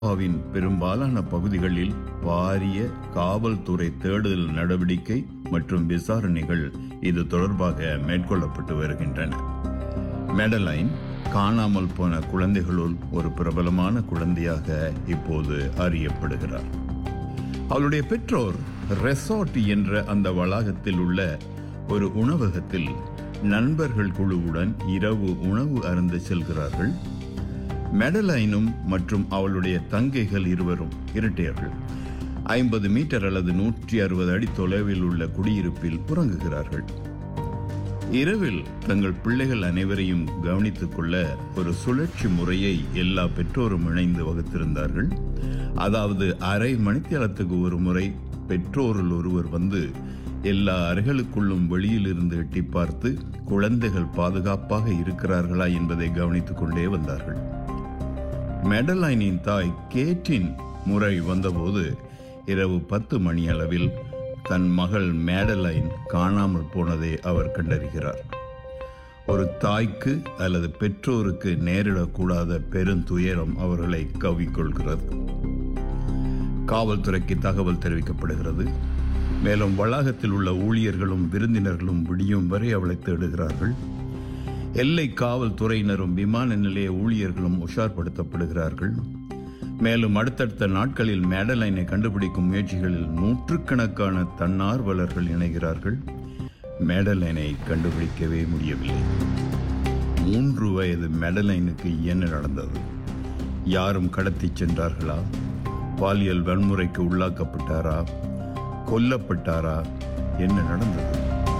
இந்தியாவின் பெரும்பாலான பகுதிகளில் பாரிய காவல்துறை தேடுதல் நடவடிக்கை மற்றும் விசாரணைகள் இது தொடர்பாக மேற்கொள்ளப்பட்டு வருகின்றன மெடலைன் காணாமல் போன குழந்தைகளுள் ஒரு பிரபலமான குழந்தையாக இப்போது அறியப்படுகிறார் அவளுடைய பெற்றோர் ரெசார்ட் என்ற அந்த வளாகத்தில் உள்ள ஒரு உணவகத்தில் நண்பர்கள் குழுவுடன் இரவு உணவு அருந்த செல்கிறார்கள் மெடலைனும் மற்றும் அவளுடைய தங்கைகள் இருவரும் இரட்டையர்கள் ஐம்பது மீட்டர் அல்லது நூற்றி அறுபது அடி தொலைவில் உள்ள குடியிருப்பில் உறங்குகிறார்கள் இரவில் தங்கள் பிள்ளைகள் அனைவரையும் கவனித்துக் கொள்ள ஒரு சுழற்சி முறையை எல்லா பெற்றோரும் இணைந்து வகுத்திருந்தார்கள் அதாவது அரை மணித்தியாலத்துக்கு ஒரு முறை பெற்றோரில் ஒருவர் வந்து எல்லா அறைகளுக்குள்ளும் வெளியிலிருந்து எட்டி பார்த்து குழந்தைகள் பாதுகாப்பாக இருக்கிறார்களா என்பதை கவனித்துக் கொண்டே வந்தார்கள் மெடலைனின் தாய் கேட்டின் முறை வந்தபோது இரவு பத்து மணி அளவில் தன் மகள் மேடலைன் காணாமல் போனதை அவர் கண்டறிகிறார் ஒரு தாய்க்கு அல்லது பெற்றோருக்கு நேரிடக்கூடாத பெருந்துயரம் அவர்களை கவ்விக்கொள்கிறது காவல்துறைக்கு தகவல் தெரிவிக்கப்படுகிறது மேலும் வளாகத்தில் உள்ள ஊழியர்களும் விருந்தினர்களும் விடியும் வரை அவளை தேடுகிறார்கள் எல்லை காவல்துறையினரும் விமான நிலைய ஊழியர்களும் உஷார்படுத்தப்படுகிறார்கள் மேலும் அடுத்தடுத்த நாட்களில் மேடலைனை கண்டுபிடிக்கும் முயற்சிகளில் நூற்றுக்கணக்கான தன்னார்வலர்கள் இணைகிறார்கள் மேடலைனை கண்டுபிடிக்கவே முடியவில்லை மூன்று வயது மேடலைனுக்கு என்ன நடந்தது யாரும் கடத்திச் சென்றார்களா பாலியல் வன்முறைக்கு உள்ளாக்கப்பட்டாரா கொல்லப்பட்டாரா என்ன நடந்தது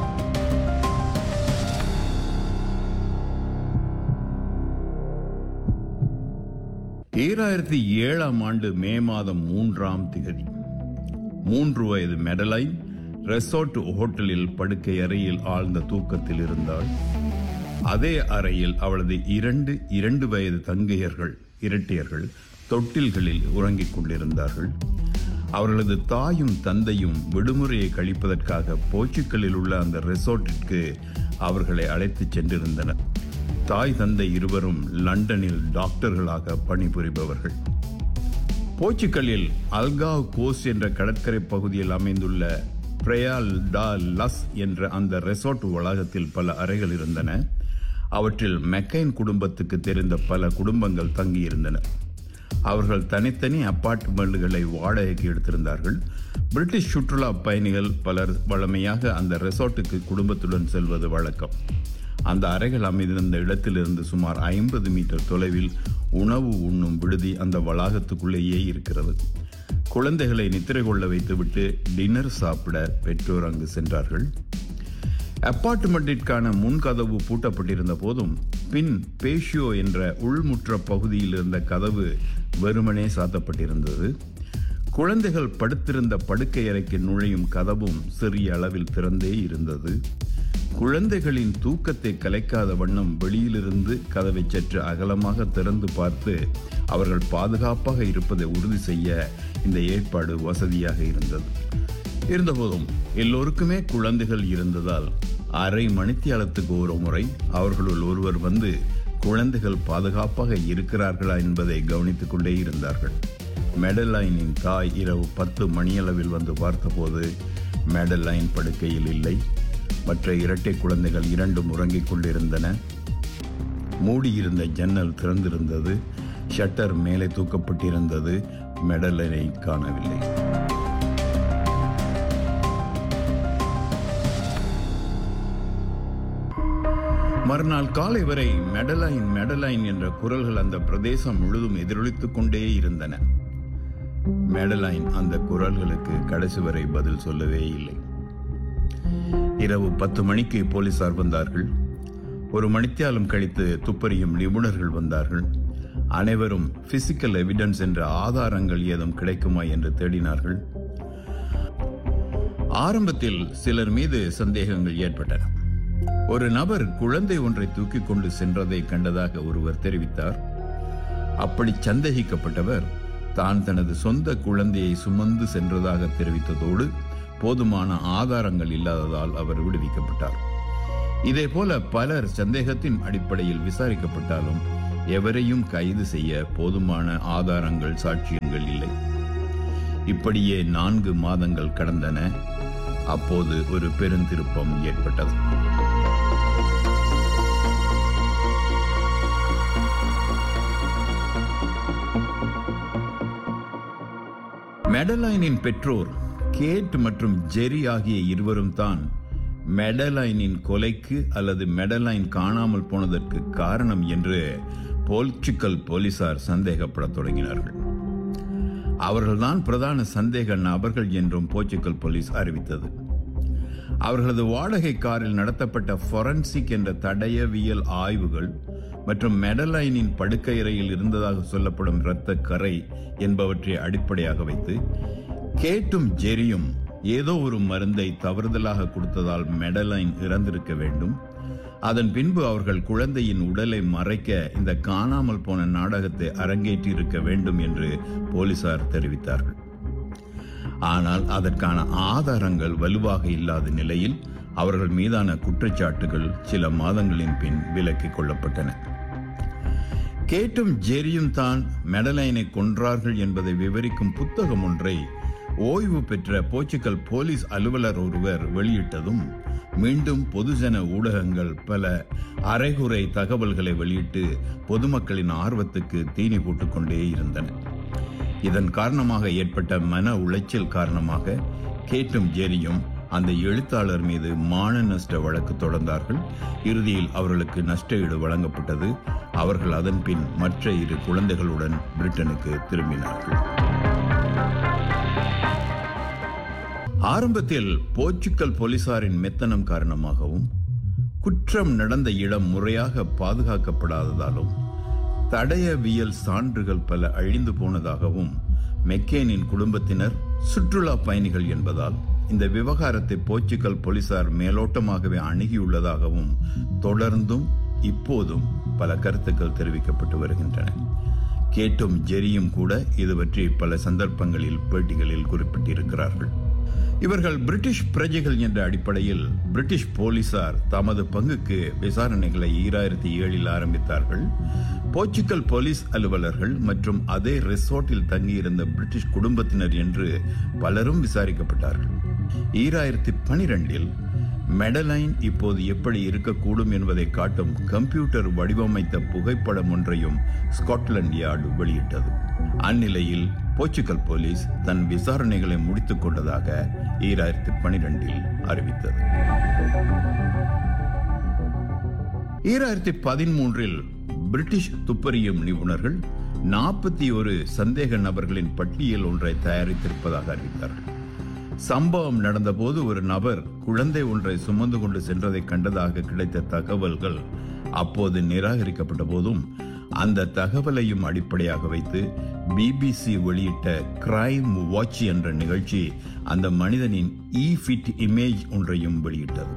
ஈராயிரத்தி ஏழாம் ஆண்டு மே மாதம் மூன்றாம் திகதி மூன்று வயது மெடலைன் ரெசார்ட் ஹோட்டலில் படுக்கை அறையில் ஆழ்ந்த தூக்கத்தில் இருந்தாள் அதே அறையில் அவளது இரண்டு இரண்டு வயது தங்கையர்கள் இரட்டையர்கள் தொட்டில்களில் உறங்கிக் கொண்டிருந்தார்கள் அவர்களது தாயும் தந்தையும் விடுமுறையை கழிப்பதற்காக போர்ச்சுக்கலில் உள்ள அந்த ரெசார்ட்டிற்கு அவர்களை அழைத்துச் சென்றிருந்தனர் தாய் தந்தை இருவரும் லண்டனில் டாக்டர்களாக பணிபுரிபவர்கள் போர்ச்சுகலில் அல்காவ் கோஸ் என்ற கடற்கரை பகுதியில் அமைந்துள்ள பிரயால் டா லஸ் என்ற அந்த ரெசார்ட் வளாகத்தில் பல அறைகள் இருந்தன அவற்றில் மெக்கைன் குடும்பத்துக்கு தெரிந்த பல குடும்பங்கள் தங்கியிருந்தன அவர்கள் தனித்தனி அப்பார்ட்மெண்ட்டுகளை வாடகைக்கு எடுத்திருந்தார்கள் பிரிட்டிஷ் சுற்றுலா பயணிகள் பலர் வழமையாக அந்த ரெசார்ட்டுக்கு குடும்பத்துடன் செல்வது வழக்கம் அந்த அறைகள் அமைந்திருந்த இடத்திலிருந்து சுமார் ஐம்பது மீட்டர் தொலைவில் உணவு உண்ணும் விடுதி அந்த வளாகத்துக்குள்ளேயே இருக்கிறது குழந்தைகளை நித்திரை கொள்ள வைத்துவிட்டு டின்னர் சாப்பிட பெற்றோர் அங்கு சென்றார்கள் அப்பார்ட்மெண்டிற்கான முன்கதவு பூட்டப்பட்டிருந்த போதும் பின் பேஷியோ என்ற உள்முற்ற பகுதியில் இருந்த கதவு வெறுமனே சாத்தப்பட்டிருந்தது குழந்தைகள் படுத்திருந்த படுக்கை அறைக்கு நுழையும் கதவும் சிறிய அளவில் திறந்தே இருந்தது குழந்தைகளின் தூக்கத்தை கலைக்காத வண்ணம் வெளியிலிருந்து கதவை சற்று அகலமாக திறந்து பார்த்து அவர்கள் பாதுகாப்பாக இருப்பதை உறுதி செய்ய இந்த ஏற்பாடு வசதியாக இருந்தது இருந்தபோதும் எல்லோருக்குமே குழந்தைகள் இருந்ததால் அரை மணித்தியாலத்துக்கு ஒரு முறை அவர்களுள் ஒருவர் வந்து குழந்தைகள் பாதுகாப்பாக இருக்கிறார்களா என்பதை கவனித்துக் கொண்டே இருந்தார்கள் மெடலைனின் தாய் இரவு பத்து மணியளவில் வந்து பார்த்தபோது மெடலைன் படுக்கையில் இல்லை மற்ற இரட்டை குழந்தைகள் இரண்டும் உறங்கிக் கொண்டிருந்தன மூடியிருந்த ஜன்னல் திறந்திருந்தது ஷட்டர் மேலே தூக்கப்பட்டிருந்தது மெடலைனை காணவில்லை மறுநாள் காலை வரை மெடலைன் மெடலைன் என்ற குரல்கள் அந்த பிரதேசம் முழுதும் எதிரொலித்துக் கொண்டே இருந்தன மெடலைன் அந்த குரல்களுக்கு கடைசி வரை பதில் சொல்லவே இல்லை இரவு பத்து மணிக்கு போலீசார் வந்தார்கள் ஒரு மணித்தியாலம் கழித்து துப்பறியும் நிபுணர்கள் வந்தார்கள் அனைவரும் பிசிக்கல் எவிடன்ஸ் என்ற ஆதாரங்கள் ஏதும் கிடைக்குமா என்று தேடினார்கள் ஆரம்பத்தில் சிலர் மீது சந்தேகங்கள் ஏற்பட்டன ஒரு நபர் குழந்தை ஒன்றை தூக்கிக் கொண்டு சென்றதை கண்டதாக ஒருவர் தெரிவித்தார் அப்படி சந்தேகிக்கப்பட்டவர் தான் தனது சொந்த குழந்தையை சுமந்து சென்றதாக தெரிவித்ததோடு போதுமான ஆதாரங்கள் இல்லாததால் அவர் விடுவிக்கப்பட்டார் இதேபோல பலர் சந்தேகத்தின் அடிப்படையில் விசாரிக்கப்பட்டாலும் எவரையும் கைது செய்ய போதுமான ஆதாரங்கள் சாட்சியங்கள் இல்லை இப்படியே நான்கு மாதங்கள் கடந்தன அப்போது ஒரு பெருந்திருப்பம் ஏற்பட்டது மெடலைனின் பெற்றோர் கேட் மற்றும் ஜெரி ஆகிய இருவரும் தான் மெடலைனின் கொலைக்கு அல்லது மெடலைன் காணாமல் போனதற்கு காரணம் என்று போர்ச்சுகல் போலீசார் சந்தேகப்படத் தொடங்கினார்கள் அவர்கள்தான் பிரதான சந்தேக நபர்கள் என்றும் போர்ச்சுகல் போலீஸ் அறிவித்தது அவர்களது வாடகை காரில் நடத்தப்பட்ட ஃபொரன்சிக் என்ற தடயவியல் ஆய்வுகள் மற்றும் மெடலைனின் படுக்கையறையில் இருந்ததாக சொல்லப்படும் இரத்த கரை என்பவற்றை அடிப்படையாக வைத்து கேட்டும் ஜெரியும் ஏதோ ஒரு மருந்தை தவறுதலாக கொடுத்ததால் மெடலைன் இறந்திருக்க வேண்டும் அதன் பின்பு அவர்கள் குழந்தையின் உடலை மறைக்க இந்த காணாமல் போன நாடகத்தை அரங்கேற்றி இருக்க வேண்டும் என்று போலீசார் தெரிவித்தார்கள் ஆனால் அதற்கான ஆதாரங்கள் வலுவாக இல்லாத நிலையில் அவர்கள் மீதான குற்றச்சாட்டுகள் சில மாதங்களின் பின் விலக்கிக் கொள்ளப்பட்டன கேட்டும் ஜெரியும் தான் மெடலைனை கொன்றார்கள் என்பதை விவரிக்கும் புத்தகம் ஒன்றை ஓய்வு பெற்ற போர்ச்சுகல் போலீஸ் அலுவலர் ஒருவர் வெளியிட்டதும் மீண்டும் பொதுஜன ஊடகங்கள் பல அரைகுறை தகவல்களை வெளியிட்டு பொதுமக்களின் ஆர்வத்துக்கு தீனி போட்டுக் கொண்டே இருந்தன இதன் காரணமாக ஏற்பட்ட மன உளைச்சல் காரணமாக கேட்டும் ஜெரியும் அந்த எழுத்தாளர் மீது மான நஷ்ட வழக்கு தொடர்ந்தார்கள் இறுதியில் அவர்களுக்கு நஷ்ட ஈடு வழங்கப்பட்டது அவர்கள் அதன் பின் மற்ற இரு குழந்தைகளுடன் பிரிட்டனுக்கு திரும்பினார்கள் ஆரம்பத்தில் போர்ச்சுக்கல் போலீசாரின் மெத்தனம் காரணமாகவும் குற்றம் நடந்த இடம் முறையாக பாதுகாக்கப்படாததாலும் தடயவியல் சான்றுகள் பல அழிந்து போனதாகவும் மெக்கேனின் குடும்பத்தினர் சுற்றுலா பயணிகள் என்பதால் இந்த விவகாரத்தை போர்ச்சுகல் போலீசார் மேலோட்டமாகவே அணுகியுள்ளதாகவும் தொடர்ந்தும் இப்போதும் பல கருத்துக்கள் தெரிவிக்கப்பட்டு வருகின்றன கேட்டும் ஜெரியும் கூட இது பற்றி பல சந்தர்ப்பங்களில் பேட்டிகளில் குறிப்பிட்டிருக்கிறார்கள் இவர்கள் பிரிட்டிஷ் பிரஜைகள் என்ற அடிப்படையில் பிரிட்டிஷ் போலீசார் தமது பங்குக்கு விசாரணைகளை ஈராயிரத்தி ஏழில் ஆரம்பித்தார்கள் போர்ச்சுகல் போலீஸ் அலுவலர்கள் மற்றும் அதே ரிசோர்ட்டில் தங்கியிருந்த பிரிட்டிஷ் குடும்பத்தினர் என்று பலரும் விசாரிக்கப்பட்டார்கள் ஈராயிரத்தி பனிரெண்டில் மெடலைன் இப்போது எப்படி இருக்கக்கூடும் என்பதை காட்டும் கம்ப்யூட்டர் வடிவமைத்த புகைப்படம் ஒன்றையும் ஸ்காட்லாந்து யார்டு வெளியிட்டது அந்நிலையில் போர்ச்சுகல் போலீஸ் தன் விசாரணைகளை முடித்துக் கொண்டதாக ஈராயிரத்தி பனிரெண்டில் அறிவித்தது ஈராயிரத்தி பதிமூன்றில் பிரிட்டிஷ் துப்பறியும் நிபுணர்கள் நாற்பத்தி ஒரு சந்தேக நபர்களின் பட்டியல் ஒன்றை தயாரித்திருப்பதாக அறிவித்தார்கள் சம்பவம் நடந்தபோது ஒரு நபர் குழந்தை ஒன்றை சுமந்து கொண்டு சென்றதை கண்டதாக கிடைத்த தகவல்கள் அப்போது நிராகரிக்கப்பட்ட போதும் அந்த தகவலையும் அடிப்படையாக வைத்து பிபிசி வெளியிட்ட கிரைம் வாட்ச் என்ற நிகழ்ச்சி அந்த மனிதனின் இ ஃபிட் இமேஜ் ஒன்றையும் வெளியிட்டது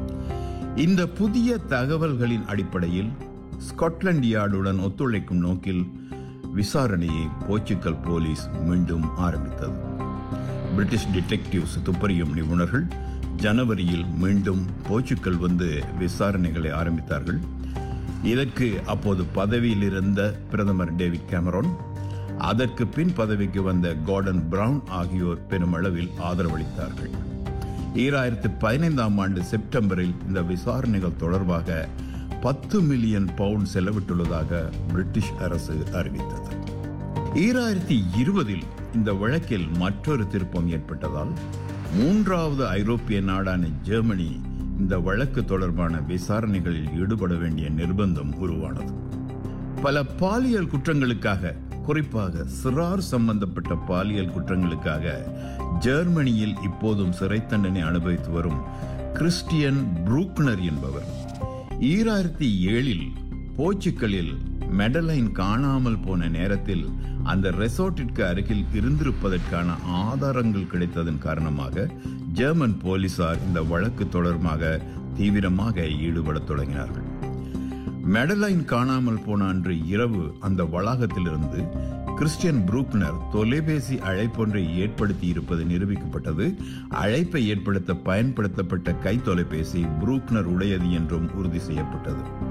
இந்த புதிய தகவல்களின் அடிப்படையில் ஸ்காட்லாந்து யார்டுடன் ஒத்துழைக்கும் நோக்கில் விசாரணையை போர்ச்சுகல் போலீஸ் மீண்டும் ஆரம்பித்தது பிரிட்டிஷ் டிடெக்டிவ்ஸ் துப்பறியும் நிபுணர்கள் ஜனவரியில் மீண்டும் போர்ச்சுக்கல் வந்து விசாரணைகளை ஆரம்பித்தார்கள் இதற்கு அப்போது பதவியில் இருந்த பிரதமர் டேவிட் கேமரோன் அதற்கு பின் பதவிக்கு வந்த கார்டன் பிரவுன் ஆகியோர் பெருமளவில் ஆதரவளித்தார்கள் ஈராயிரத்தி பதினைந்தாம் ஆண்டு செப்டம்பரில் இந்த விசாரணைகள் தொடர்பாக பத்து மில்லியன் பவுண்ட் செலவிட்டுள்ளதாக பிரிட்டிஷ் அரசு அறிவித்தது ஈராயிரத்தி இருபதில் இந்த வழக்கில் மற்றொரு திருப்பம் ஏற்பட்டதால் மூன்றாவது ஐரோப்பிய நாடான ஜெர்மனி இந்த வழக்கு தொடர்பான விசாரணைகளில் ஈடுபட வேண்டிய நிர்பந்தம் உருவானது பல பாலியல் குற்றங்களுக்காக குறிப்பாக சிறார் சம்பந்தப்பட்ட பாலியல் குற்றங்களுக்காக ஜெர்மனியில் இப்போதும் சிறை தண்டனை அனுபவித்து வரும் கிறிஸ்டியன் புரூக்னர் என்பவர் ஈராயிரத்தி ஏழில் போர்ச்சுக்கலில் மெடலைன் காணாமல் போன நேரத்தில் அந்த ரெசார்ட்டிற்கு அருகில் இருந்திருப்பதற்கான ஆதாரங்கள் கிடைத்ததன் காரணமாக ஜெர்மன் போலீசார் இந்த வழக்கு தொடர்பாக தீவிரமாக ஈடுபடத் தொடங்கினார்கள் மெடலைன் காணாமல் போன அன்று இரவு அந்த வளாகத்திலிருந்து கிறிஸ்டியன் புரூக்னர் தொலைபேசி அழைப்பொன்றை ஏற்படுத்தி இருப்பது நிரூபிக்கப்பட்டது அழைப்பை ஏற்படுத்த பயன்படுத்தப்பட்ட கை தொலைபேசி புரூக்னர் உடையது என்றும் உறுதி செய்யப்பட்டது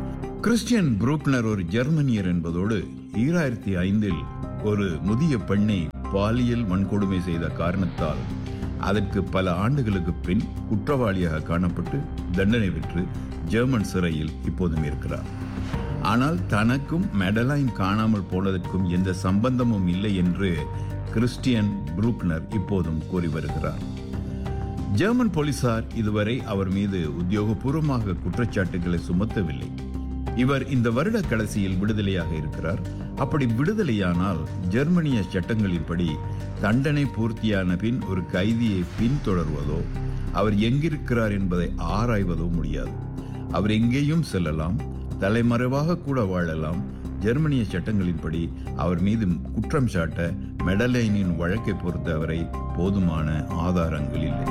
கிறிஸ்டியன் புரூக்னர் ஒரு ஜெர்மனியர் என்பதோடு ஈராயிரத்தி ஐந்தில் ஒரு முதிய பெண்ணை பாலியல் வன்கொடுமை செய்த காரணத்தால் அதற்கு பல ஆண்டுகளுக்கு பின் குற்றவாளியாக காணப்பட்டு தண்டனை பெற்று ஜெர்மன் சிறையில் இப்போதும் இருக்கிறார் ஆனால் தனக்கும் மெடலைன் காணாமல் போனதற்கும் எந்த சம்பந்தமும் இல்லை என்று கிறிஸ்டியன் புரூக்னர் இப்போதும் கூறி வருகிறார் ஜெர்மன் போலீசார் இதுவரை அவர் மீது உத்தியோகபூர்வமாக குற்றச்சாட்டுகளை சுமத்தவில்லை இவர் இந்த வருட கடைசியில் விடுதலையாக இருக்கிறார் அப்படி விடுதலையானால் ஜெர்மனிய சட்டங்களின்படி தண்டனை பூர்த்தியான பின் ஒரு கைதியை பின்தொடர்வதோ அவர் எங்கிருக்கிறார் என்பதை ஆராய்வதோ முடியாது அவர் எங்கேயும் செல்லலாம் தலைமறைவாக கூட வாழலாம் ஜெர்மனிய சட்டங்களின்படி அவர் மீது குற்றம் சாட்ட மெடலைனின் வழக்கை பொறுத்தவரை போதுமான ஆதாரங்கள் இல்லை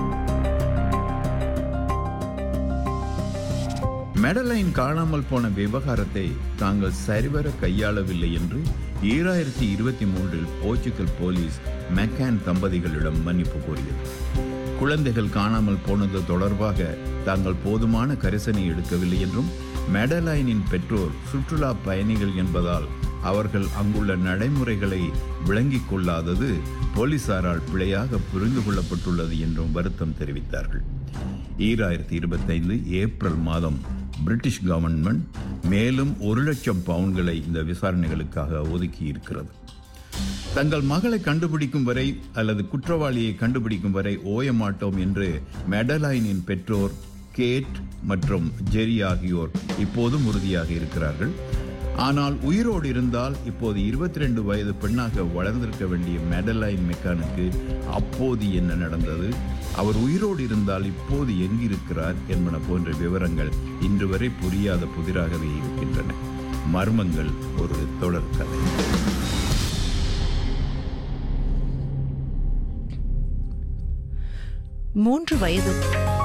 மெடலைன் காணாமல் போன விவகாரத்தை தாங்கள் சரிவர கையாளவில்லை என்று ஈராயிரத்தி இருபத்தி மூன்றில் போர்ச்சுகல் போலீஸ் மெக்கான் தம்பதிகளிடம் மன்னிப்பு கோரியது குழந்தைகள் காணாமல் போனது தொடர்பாக தாங்கள் போதுமான கரிசனை எடுக்கவில்லை என்றும் மெடலைனின் பெற்றோர் சுற்றுலா பயணிகள் என்பதால் அவர்கள் அங்குள்ள நடைமுறைகளை விளங்கிக் கொள்ளாதது போலீசாரால் பிழையாக புரிந்து கொள்ளப்பட்டுள்ளது என்றும் வருத்தம் தெரிவித்தார்கள் ஈராயிரத்தி இருபத்தைந்து ஏப்ரல் மாதம் பிரிட்டிஷ் கவர்மெண்ட் மேலும் ஒரு லட்சம் பவுன்களை இந்த விசாரணைகளுக்காக ஒதுக்கி இருக்கிறது தங்கள் மகளை கண்டுபிடிக்கும் வரை அல்லது குற்றவாளியை கண்டுபிடிக்கும் வரை ஓய மாட்டோம் என்று மெடலைனின் பெற்றோர் கேட் மற்றும் ஜெரி ஆகியோர் இப்போதும் உறுதியாக இருக்கிறார்கள் ஆனால் உயிரோடு இருந்தால் இப்போது இருபத்தி ரெண்டு வயது பெண்ணாக வளர்ந்திருக்க வேண்டிய மெடலைன் மெக்கானுக்கு அப்போது என்ன நடந்தது அவர் உயிரோடு இருந்தால் இப்போது எங்கிருக்கிறார் என்பன போன்ற விவரங்கள் இன்று வரை புரியாத புதிராகவே இருக்கின்றன மர்மங்கள் ஒரு தொடர் கதை மூன்று வயது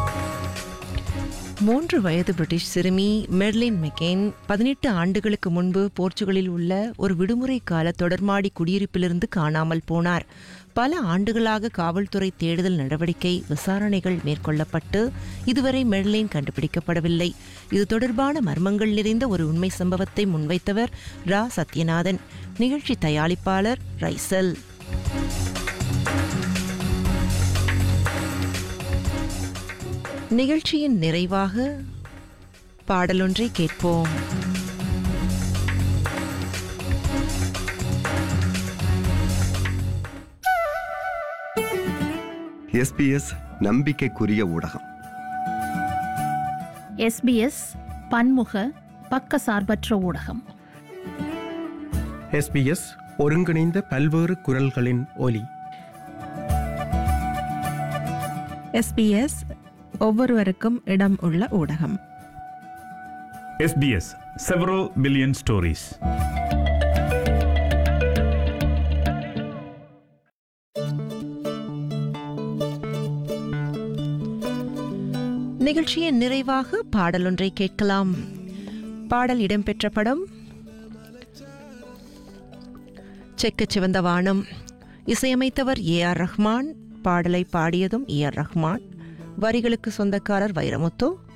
மூன்று வயது பிரிட்டிஷ் சிறுமி மெர்லின் மெக்கேன் பதினெட்டு ஆண்டுகளுக்கு முன்பு போர்ச்சுகலில் உள்ள ஒரு விடுமுறை கால தொடர்மாடி குடியிருப்பிலிருந்து காணாமல் போனார் பல ஆண்டுகளாக காவல்துறை தேடுதல் நடவடிக்கை விசாரணைகள் மேற்கொள்ளப்பட்டு இதுவரை மெர்லின் கண்டுபிடிக்கப்படவில்லை இது தொடர்பான மர்மங்கள் நிறைந்த ஒரு உண்மை சம்பவத்தை முன்வைத்தவர் ரா சத்யநாதன் நிகழ்ச்சி தயாரிப்பாளர் ரைசல் நிகழ்ச்சியின் நிறைவாக பாடலொன்றை கேட்போம் எஸ்பிஎஸ் நம்பிக்கைக்குரிய ஊடகம் எஸ்பிஎஸ் பன்முக பக்கசார்பற்ற ஊடகம் எஸ்பிஎஸ் ஒருங்கிணைந்த பல்வேறு குரல்களின் ஒலி எஸ்பிஎஸ் ஒவ்வொருவருக்கும் இடம் உள்ள ஊடகம் SBS several billion stories. நிகழ்ச்சியின் நிறைவாக பாடலொன்றை கேட்கலாம் பாடல் இடம்பெற்ற படம் செக்கச் சிவந்த வானம் இசையமைத்தவர் ஏ ஆர் ரஹ்மான் பாடலை பாடியதும் ஏ ஆர் ரஹ்மான் வரிகளுக்கு சொந்தக்காரர் வைரமுத்து